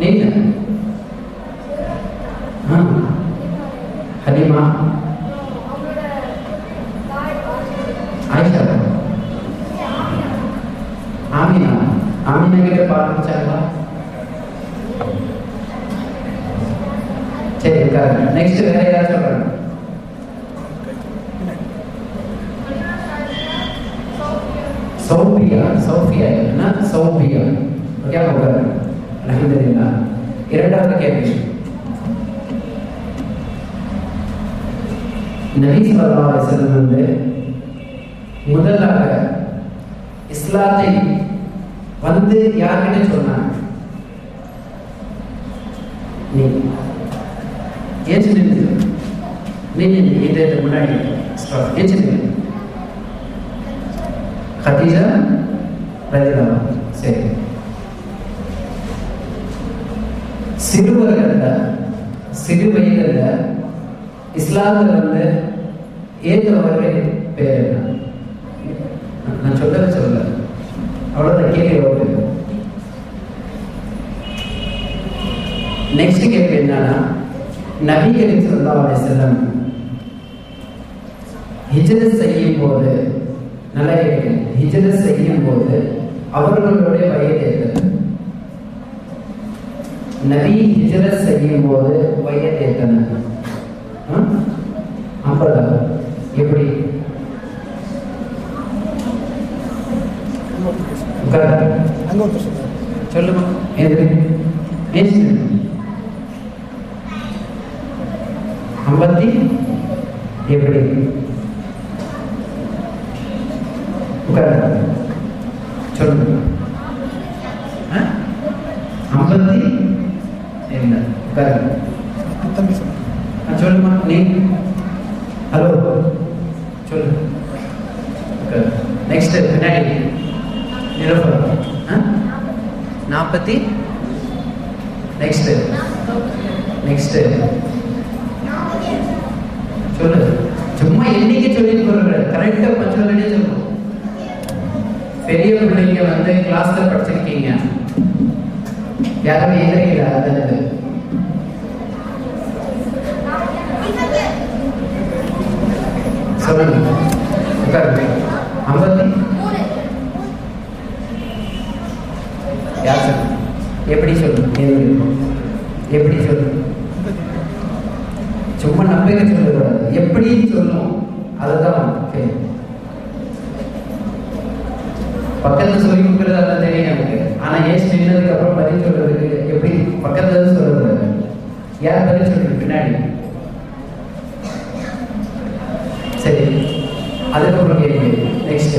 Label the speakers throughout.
Speaker 1: நீங்க ஆ ஹலிமா ஆயிஷா ஆமினா ஆமினா கிட்ட பாடிச்சாங்களா சரி உட்காருங்க நெக்ஸ்ட் வேற யாராவது சொல்றாங்க சௌபியா சௌஃபியா என்ன சௌபியா ஓகே உட்காருங்க அலமதுல்லா இரண்டாவது கேள்வி நபி ஸல்லல்லாஹு அலைஹி வஸல்லம் வந்து முதலாக இஸ்லாத்தை வந்து யார்கிட்ட சொன்னாங்க நீ ஏன் நின்று நீங்க இது முன்னாடி ஸ்டாப் ஏன் நின்று खदीजा ரதிலா சரி சிறுவர்கள சிறு வயதில் இஸ்லாமில் வந்து ஏற்றவர்கள் பேர் என்ன நான் சொல்லவே சொல்ல அவ்வளோதான் கேள்வி ஓகே நெக்ஸ்ட் கேள்வி என்னன்னா நபி கரீம் ஸல்லல்லாஹு அலைஹி வஸல்லம் ஹிஜ்ரத் செய்யும் போது நல்லா கேட்குங்க ஹிஜ்ரத் செய்யும் போது அவர்களுடைய வயது எத்தனை நபி ஹிஜ்ரத் செய்யும் போது வயது எத்தனை ஐம்பதா எப்படி உட்காரு.
Speaker 2: அங்க ஒருத்தர் சொல்றாரு
Speaker 1: சொல்லுமா எது பேசு ஐம்பத்தி எப்படி உட்காரு சொல்லுங்க ஆ? ஐம்பத்தி இல்லை உட்காரு
Speaker 2: தம்பி சொல்றாரு
Speaker 1: ஆ, சொல்லுமா நீ ஹலோ சொல்லு உட்காரு நெக்ஸ்ட் பின்னாடி நிலப்பரம் ஆ நாற்பத்தி நெக்ஸ்ட் நெக்ஸ்ட் சொல்லு சும்மா எண்ணிக்கை சொல்லிட்டு போறது கரெக்டா பஞ்சவரடியே சொல்லணும் பெரிய பிள்ளைங்க வந்து கிளாஸ்ல படிச்சிருக்கீங்க யாரும் எதிரிக்கல அதாவது சொல்லுங்க உட்காருங்க ஐம்பத்தி யார் சொல்லு எப்படி சொல்லு எது எப்படி சொல்லு சும்மா நம்பிக்கை சொல்லக்கூடாது எப்படி சொல்லணும் அதுதான் ஓகே பக்கத்துல சொல்லி கொடுக்கறது அதான் தெரியும் எனக்கு ஆனா ஏன் நின்னதுக்கு அப்புறம் பதில் சொல்றதுக்கு எப்படி பக்கத்துல இருந்து சொல்லக்கூடாது யார் பதில் சொல்றது பின்னாடி சரி அதுக்கப்புறம் கேள்வி நெக்ஸ்ட்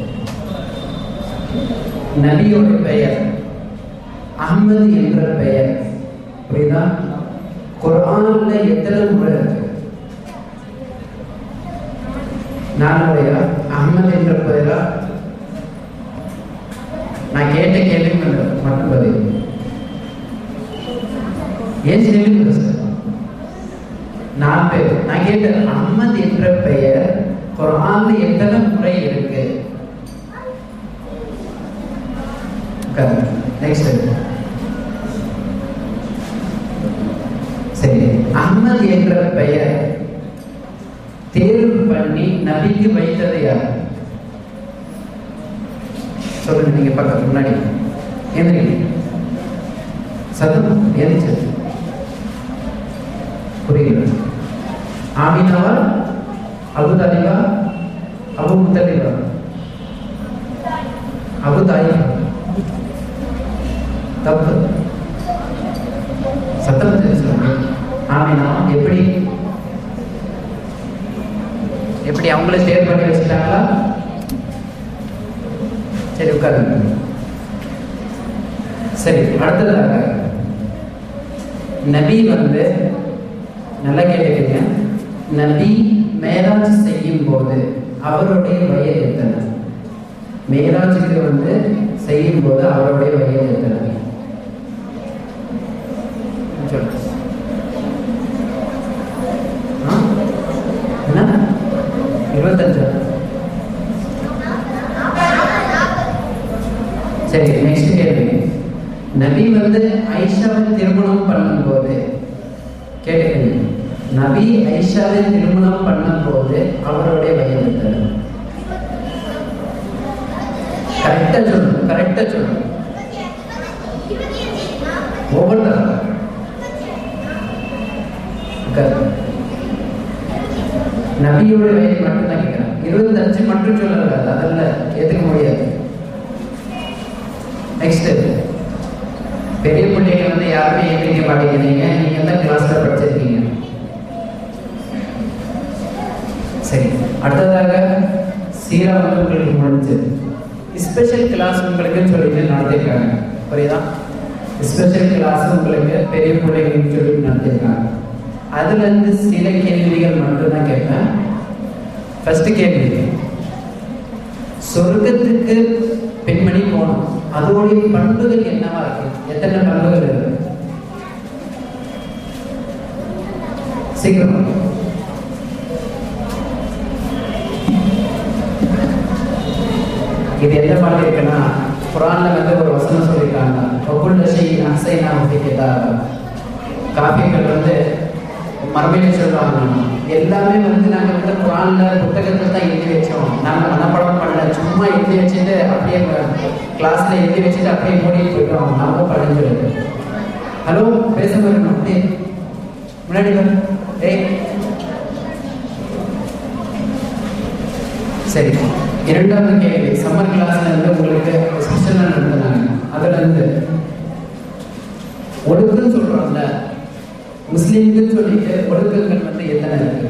Speaker 1: நபியோட பெயர் அஹ்மது என்ற பெயர் புரியுதா குர்ஆன்ல எத்தனை முறை இருக்கு நாலு முறையா அஹ்மது என்ற பெயரா நான் கேட்ட கேள்வி மட்டும் பதில் ஏன் சொல்லி சார் நாலு பேர் நான் கேட்டேன் அஹ்மத் என்ற பெயர் குர்ஆன்ல எத்தனை முறை இருக்கு நெக்ஸ்ட் சரி அஹ்மத் என்ற பெயர் தேர்வு பண்ணி நபிக்கு வைத்தது யார் சொல்லுங்க நீங்க பக்கத்து முன்னாடி எந்திரிங்க சத்தம் எந்திரிச்சு புரியல ஆமினாவா அபு தாலிபா அபு முத்தலிபா அபு தாலிபா தப்பு சத்தம் சொல்லுங்க ஆமினா எப்படி எப்படி அவங்களே தேர்வு பண்ணி வச்சுட்டாங்களா சரி உட்காருங்க சரி அடுத்ததாக நபி வந்து நல்லா கேட்டுக்கங்க நபி மேராஜ் செய்யும் போது அவருடைய வயது எத்தனை மேராஜுக்கு வந்து செய்யும் போது அவருடைய வயது எத்தனை சொல்லு ஆ? என்ன இருபத்தஞ்சா சரி நெக்ஸ்ட் கேள்வி நபி நபி வந்து ஐஷாவை திருமணம் பண்ணும்போது கேட்டுக்கங்க நபி ஐஷாவை திருமணம் பண்ணும்போது அவருடைய வயது எத்தனை கரெக்டா சொல்லணும் கரெக்டா சொல்லணும் ஒவ்வொருத்தரும் உட்காரு. நபியோட வயது மட்டும் தான் கேட்கிறேன் இருபத்தஞ்சு மட்டும் சொல்லக்கூடாது அதெல்லாம் ஏத்துக்க முடியாது நெக்ஸ்ட் பெரிய பிள்ளைங்க வந்து யாருமே ஏற்றிக்க மாட்டேங்கிறீங்க நீங்க எந்த கிளாஸ்ல படிச்சிருக்கீங்க சரி அடுத்ததாக சீரா வந்து உங்களுக்கு முடிஞ்சு ஸ்பெஷல் கிளாஸ் உங்களுக்கு சொல்லிட்டு நடத்திருக்காங்க புரியுதா ஸ்பெஷல் கிளாஸ் உங்களுக்கு பெரிய பிள்ளைங்களுக்கு சொல்லி நடத்திருக்காங்க அதுல இருந்து சில கேள்விகள் மட்டும் தான் கேட்பேன் ஃபர்ஸ்ட் கேள்வி சொர்க்கத்துக்கு பெண்மணி போகணும் அதோடைய பண்புகள் என்னவா இருக்கு எத்தனை பண்புகள் இருக்கு சீக்கிரம் இது எந்த மாதிரி இருக்குன்னா குரான்ல வந்து ஒரு வசனம் சொல்லியிருக்காங்க ஒக்குள்ள ஷெய் அசைனா கேட்டா காப்பியங்கள் வந்து மறுமையில சொல்றாங்க எல்லாமே வந்து நாங்க வந்து குரான்ல புத்தகத்துல தான் எழுதி வச்சோம் நாங்க மனப்பாடம் பண்ணல சும்மா எழுதி வச்சுட்டு அப்படியே கிளாஸ்ல எழுதி வச்சுட்டு அப்படியே மூடிட்டு போயிட்டோம் நம்ம படிஞ்சிருக்கு ஹலோ பேச வரணும் அப்படியே முன்னாடி வர ஏய் சரி இரண்டாவது கேள்வி சம்மர் கிளாஸ்ல இருந்து உங்களுக்கு ஸ்பெஷலாக நடத்துனாங்க அதுல இருந்து ஒழுக்கம் சொல்றோம்ல முஸ்லீம்கள் சொல்லிட்டு ஒழுக்கங்கள் வந்து எத்தனை இருக்கு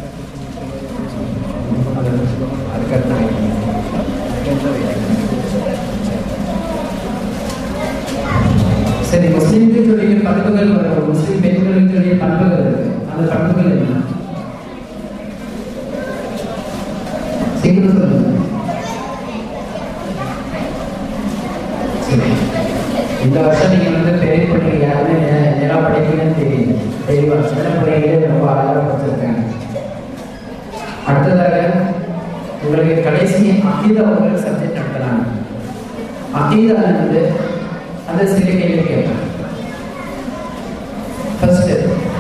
Speaker 1: அதுக்கு சரி முஸ்லீம்கள் சொல்லிய பண்புகள் வரும் முஸ்லீம் பெண்களுக்கு சொல்லிய பண்புகள் இருக்கு அந்த பண்புகள் என்ன சீக்கிரம் சொல்லுங்க சரி இந்த வருஷம் நீங்க வந்து பெரிய பிள்ளைங்க யாருமே நே- நேரா படிப்பீங்கன்னு தெரியும் தெளிவா சின்ன பிள்ளைங்களே ரொம்ப அழகாக படிச்சிருக்காங்க அடுத்ததாக உங்களுக்கு கடைசி அகீதா ஒரு சப்ஜெக்ட் நடத்துறாங்க அகீதா வந்து அந்த சில கேள்வி கேட்பேன் ஃபர்ஸ்ட்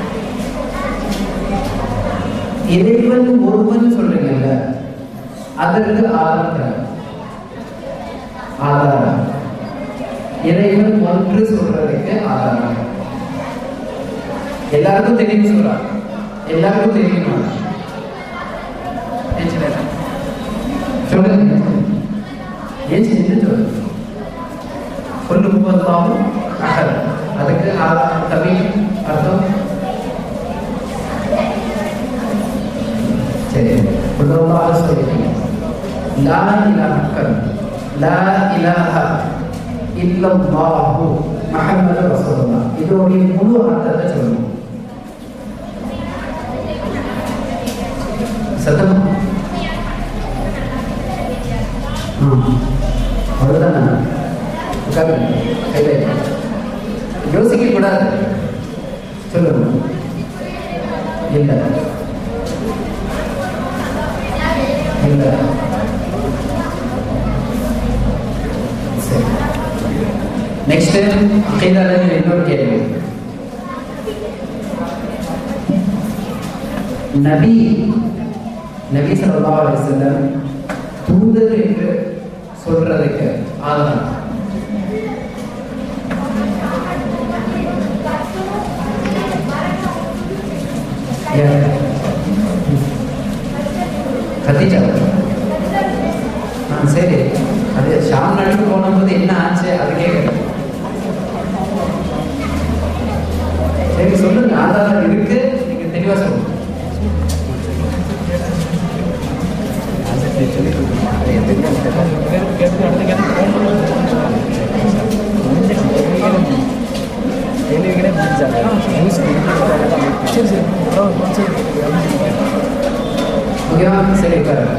Speaker 1: இறைவன் ஒருவன் சொல்றீங்கல்ல அதற்கு ஆதாரம் ஆதாரம் இறைவன் ஒன்று சொல்றதுக்கு ஆதாரம் எல்லாருக்கும் தெரியும் சொல்றா எல்லாருக்கும் தெரியுமா ஏன் சின்ன? சொல்லுங்க ஏன் சின்ன சொல்லு கொல்லு முப்பதாவும் அகர் அதுக்கு ஆதாரம் தமிழ் அர்த்தம் சரி உள்ளதாக சொல்லிட்டீங்க லா இலாஹ லா இலாஹ இல்லல்லாஹு முஹம்மது ரசூலுல்லாஹ் இதோடைய முழு அர்த்தத்தை சொல்லணும் சத்தம் ஆ அவ்வளோதானே உட்காருங்க கையில் யோசிக்க கூடாது சொல்லுங்க இல்லை இல்லை சரி நெக்ஸ்ட் அகைதால இன்னொரு கேள்வி நபி நபி ஸல்லல்லாஹு அலைஹி வஸல்லம் தூதர் என்று சொல்றதுக்கு ஆதாரம் யார்? கத்திஜா ஆ சரி அது ஷாம் நடிப்பு போனபோது என்ன ஆச்சு அது கேட்குறேன் சரி சொல்லுங்க ஆதாரம் இருக்கு நீங்க தெளிவா சொல்லுங்க
Speaker 2: சரி சரி பரவாயில்ல சரி
Speaker 1: ஓகேவா சரி உட்காருங்க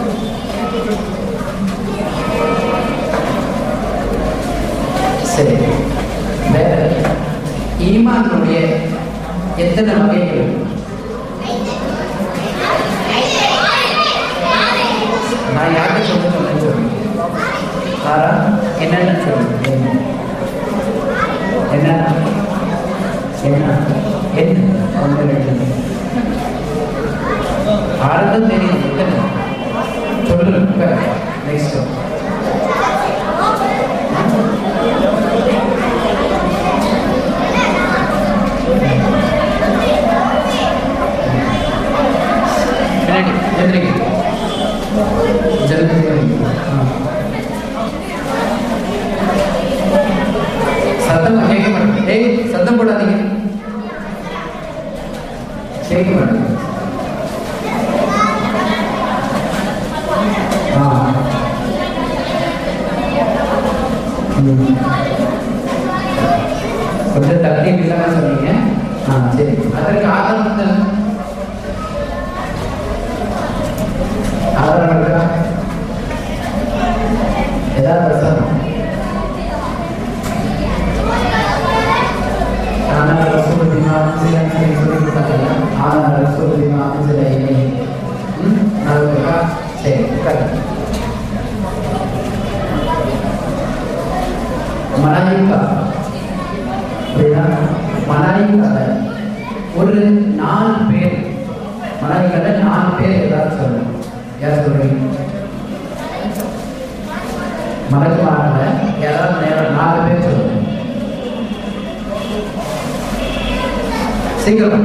Speaker 1: சரி வேற ஈமானுடைய எத்தனை வகைகள் இருக்கு? நான் யார்கிட்ட சொல்ல சொன்னேன்னு சொல்லுங்க ஆறா என்னன்னு சொல்லுங்க என்ன என்ன என்ன ஒன்று ரெண்டு ஆறுதான் தெரியும் எத்தனை சொல்லு நெக்ஸ்ட் பின்னாடி எந்திரிங்க ஜல்தி ஆ சத்தம் கேட்க மாட்டேன் ஏய் சத்தம் போடாதீங்க கேட்க மாட்டேன் ஆ ம். கொஞ்சம் தட்டி இல்லாம சொன்னீங்க ஆ சரி அதற்கு ஆதாரம் தரேன். ஆதாரம் இருக்கா ஏதாவது பிரசனம் ஆனா ரசூல் பிமா அன்சில சொல்லி சொல்லி கொடுத்தாங்க ஆனா ரசூல் பிமா அன்சில இல்லை ம் நல்லா சரி உட்காருங்க மலாயிகா அப்படின்னா மலாயிகால ஒரு நாலு பேர் மலாயிகால நாலு பேர் ஏதாவது சொல்லணும் யார் சொல்றீங்க மலக்குமாரில் யாராவது நேரம் நாலு பேர் சொல்லணும் சீக்கிரம்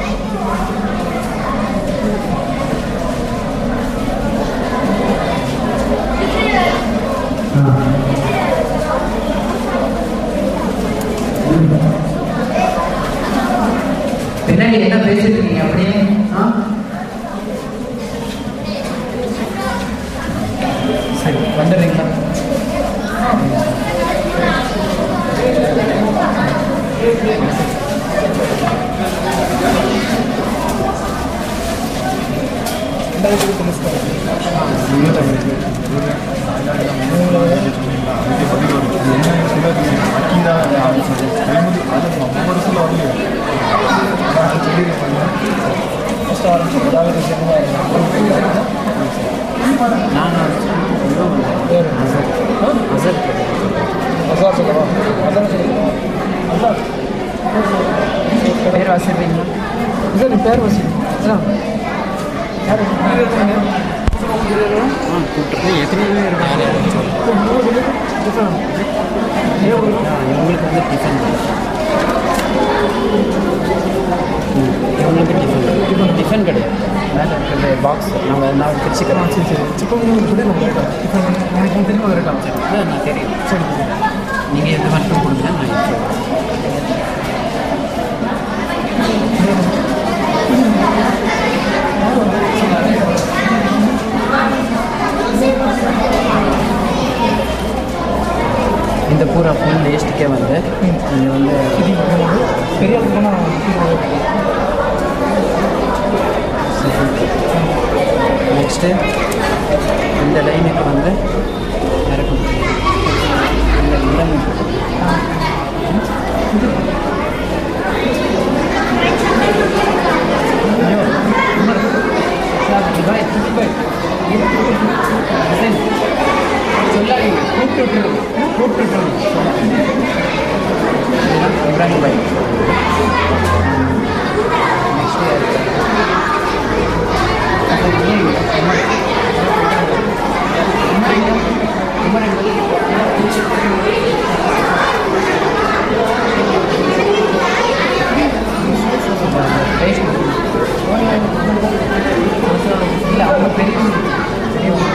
Speaker 1: ஆ. ம். பின்னாடி என்ன பேசிட்டு இருக்கீங்க அப்படியே ஆ
Speaker 2: சரி வந்துடுறீங்களா ரெண்டாவது தெரிஞ்சுக்கிறேன் ஃபஸ்ட்டு ஆரம்பிச்சு ஏதாவது பேர் அசர் அசார் சொல்லவா அசார் சொல்லுங்க அசார்
Speaker 1: பேர் வாசிடுறீங்களா
Speaker 2: அசார் நீ பேர் வசி அதான் யார் பேர் வச்சுங்க
Speaker 1: ஆ கூப்பிட்டு எத்தனை பேர் இருக்காங்க இவங்களுக்கு வந்து டிஃபன் இவங்களுக்கு டிஃபன் டிஃபன் கிடையாது மேலே இருக்கிற பாக்ஸ் நம்ம நான் பிரிச்சுக்கிறேன்
Speaker 2: சரி சரி சிக்கன் கூட நம்ம கேட்டோம் இப்போ எனக்கு தெரியும் இருக்கலாம் சரி
Speaker 1: அதான் நான் தெரியும்
Speaker 2: சரி
Speaker 1: நீங்கள் எது மட்டும் கொடுங்க நான் இப்போ இந்த பூரா ஃபுல் லேஸ்ட்டுக்கே வந்து நீங்கள் வந்து
Speaker 2: இது நம்ம பெரிய போனால்
Speaker 1: நெக்ஸ்ட்டு இந்த லைனுக்கு வந்து இறக்கும் இந்த இடம் சொல்லாதீங்க கூப்பிட்டு விட்டுருங்க கூப்பிட்டு விட்டுருங்க இப்ராஹிம் பாய் நெக்ஸ்ட் இல்லை அவங்க பெரிய பெரியவங்க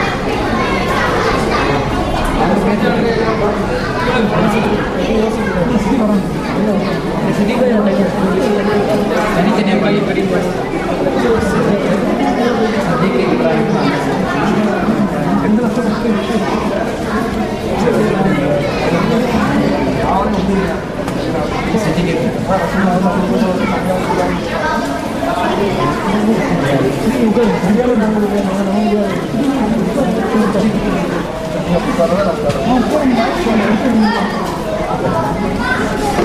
Speaker 1: தனித்தனியாக பள்ளி பெரிய
Speaker 2: பரவாயில்ல